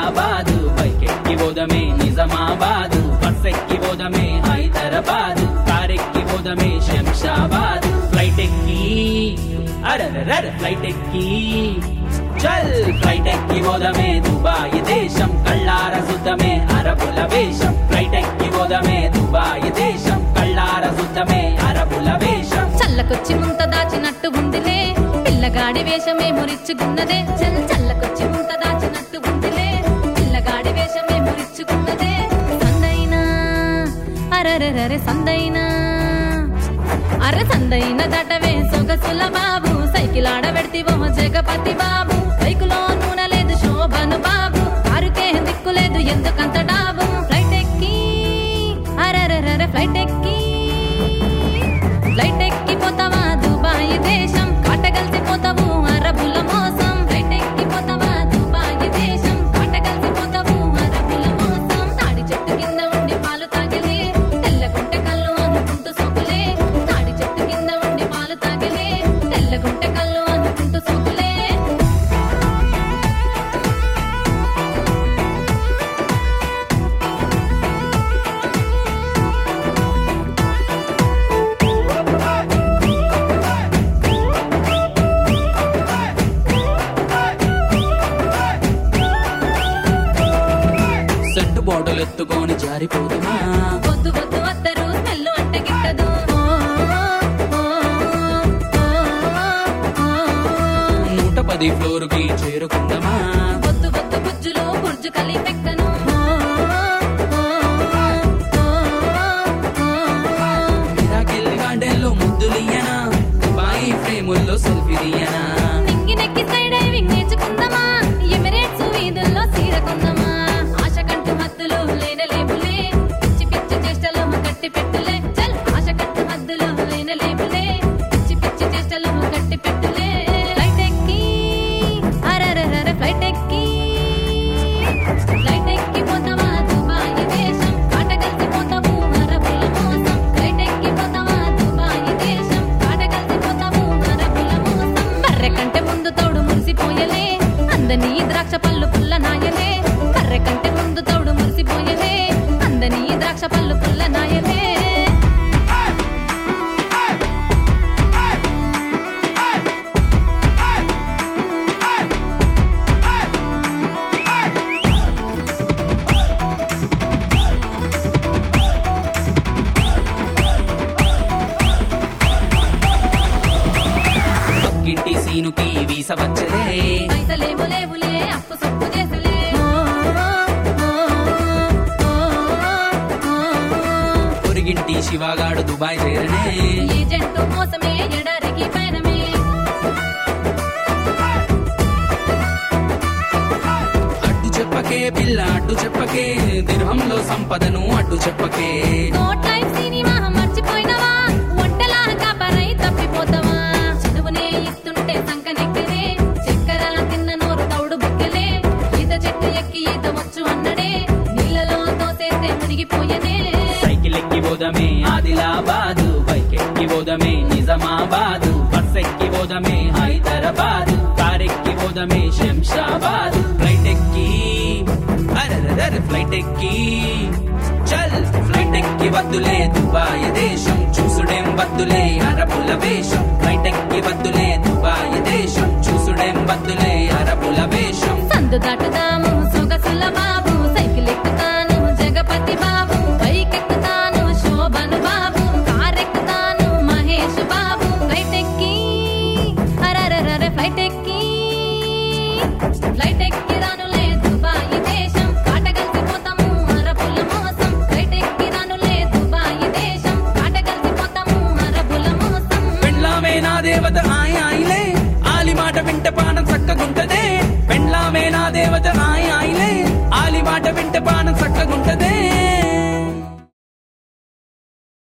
ఆదిలాబాదు బైకెక్కి పోదమే నిజామాబాదు బస్సెక్కి పోదమే హైదరాబాదు కారెక్కి పోదమే శంషాబాదు ఫ్లైట్ ఎక్కి అరరర ఫ్లైట్ ఎక్కి చల్ ఫ్లైట్ ఎక్కి పోదమే దుబాయ్ దేశం కళ్ళార సుద్దమే అరబుల వేషం ఫ్లైట్ ఎక్కి పోదమే దుబాయ్ దేశం కళ్ళార సుద్దమే అరబుల వేషం చల్లకొచ్చి ముంత దాచినట్టు ఉందిలే పిల్లగాడి వేషమే మురిచ్చుకున్నదే చల్ చల్లకొచ్చి ముంత దాచినట్టు ఉందిలే పిల్లగాడి వేషమే మురిచ్చుకున్నదే సందైనా అరరరే సందైనా అర సందైన దటవే సొగసుల బాబు సైకిల్ ఆడబెడితివో జగపతి బాబు బైకులో నూనె లేదు శోభను బాబు కారుకే దిక్కు లేదు ఎందుకంత డాబు ఫ్లైట్ ఎక్కి అరరరే ఫ్లైట్ ఎక్కి ఫ్లైట్ ఎక్కిపోతావా దుబాయ్ దేశం కాటగలిసిపోతావు అరబుల మోసం ఫ్లైట్ ఎక్కిపోతావా దుబాయ్ దేశం కాటగలిసిపోతావు అరబుల మోసం తాడి చెట్టు కింద ఉండి పాలు తాగలే తెల్లగుంటె కళ్ళు అనుకుంటూ సోకులే తాడి చెట్టు కింద ఉండి పాలు తాగలే తెల్లగుంటె కళ్ళు అనుకుంటూ సోకులే సెంటు బాటలు ఎత్తుకొని జారిపోదుమా వద్దు వద్దు వద్దరు స్మెల్ అంటే గిట్టదు ఓ, ఓ, ఓ, ఓ. నూట పది ఫ్లోర్ కి చేరుకుందామా వద్దు వద్దు బుజ్జులో బుర్జు కలిపెక్కను మిరాకిల్ గార్డెన్ లో ముద్దులియ్యనా బాయి ఫ్రేముల్లో సెల్ఫీ దియ్యనా నింగి నెక్కి స్కై డైవింగ్ నేర్చుకుందామా ఎమిరేట్స్ వీధుల్లో సీర కొందామా ఆశ కంటూ హద్దులు లేనే లేపులే పిచ్చి పిచ్చి చేష్టలు కట్టి పెట్టులే చల్ ఆశ కంటూ హద్దులు లేనే లేపులే పిచ్చి పిచ్చి చేష్టలు కట్టి పెట్టులే ఫ్లైట్ ఎక్కి అరరర ఫ్లైట్ ఎక్కి ఫ్లైట్ ఎక్కి పోతావా దుబాయ్ దేశం కాట కలిసి పోతావు అరబుల మోసం ఫ్లైట్ ఎక్కి పోతావా దుబాయ్ దేశం కాట కలిసి పోతావు అరబుల మోసం బర్రె కంటే ముందు తోడు మురిసిపోయలే అందని ద్రాక్ష పళ్ళు పుల్ల నాయలే బర్రె కంటే ముందు తోడు మురిసిపోయలే అందని ద్రాక్ష పళ్ళు పుల్ల నాయలే పక్కింటి సీనుకి వీసవచ్చలే పైసలేమో లేవులే అప్పు సొప్పు చేసులే పొరిగింటి శివగాడు దుబాయ్ చేరనే ఏజెంట్ మోసమే ఎడారికి పయనమే అడ్డు చెప్పకే పిల్ల అడ్డు చెప్పకే దిర్హంలో సంపదను అడ్డు చెప్పకే కోట్ లైఫ్ సినిమా మర్చిపోయినవా ఒంటలా కాపరై తప్పిపోతావా చదువునే ఇస్తుంటే సంకనెక్కరే చక్కెర తిన్న నోరు తౌడు బుక్కలే ఈత చెట్టు ఎక్కి ఈత వచ్చు అన్నడే నీళ్ళలో తోసేస్తే మునిగిపోయనే సైకిల్ ఎక్కి పోదమే ఆదిలాబాదు బైక్ ఎక్కి పోదమే నిజామాబాదు బస్ ఎక్కి పోదమే హైదరాబాదు కారెక్కి పోదమే శంషాబాదు ఫ్లైట్ ఎక్కి అరరర ఫ్లైట్ ఎక్కి చల్ ఫ్లైట్ ఎక్కి వద్దులే దుబాయ్ దేశం చూసుడేం వద్దులే అరబుల వేషం ఫ్లైట్ ఎక్కి వద్దులే దుబాయ్ దేశం చూసుడేం వద్దులే అరబుల వేషం సందు దాటుదాము సొగసుల బాబు సైకిల్ ఎక్కుతాను జగపతి బాబు బైక్ ఎక్కుతాను శోభను బాబు కార్ ఎక్కుతాను మహేష్ బాబు ఫ్లైట్ ఎక్కి అరరరే ఫ్లైట్ ఎక్కి ఫ్లైట్ ఎక్కి రానులే దుబాయ్ దేశం కాట కలిసిపోతాము అరబుల మోసం ఫ్లైట్ ఎక్కి రానులే దుబాయ్ దేశం కాట కలిసిపోతాము అరబుల మోసం పెండ్లామే నా దేవత ఆయ ఆయిలే ఆలి మాట వింట పానం చక్కగుంటదే పెండ్లామే నా దేవత ఆయ ఆయిలే ఆలి మాట వింట పానం చక్కగుంటదే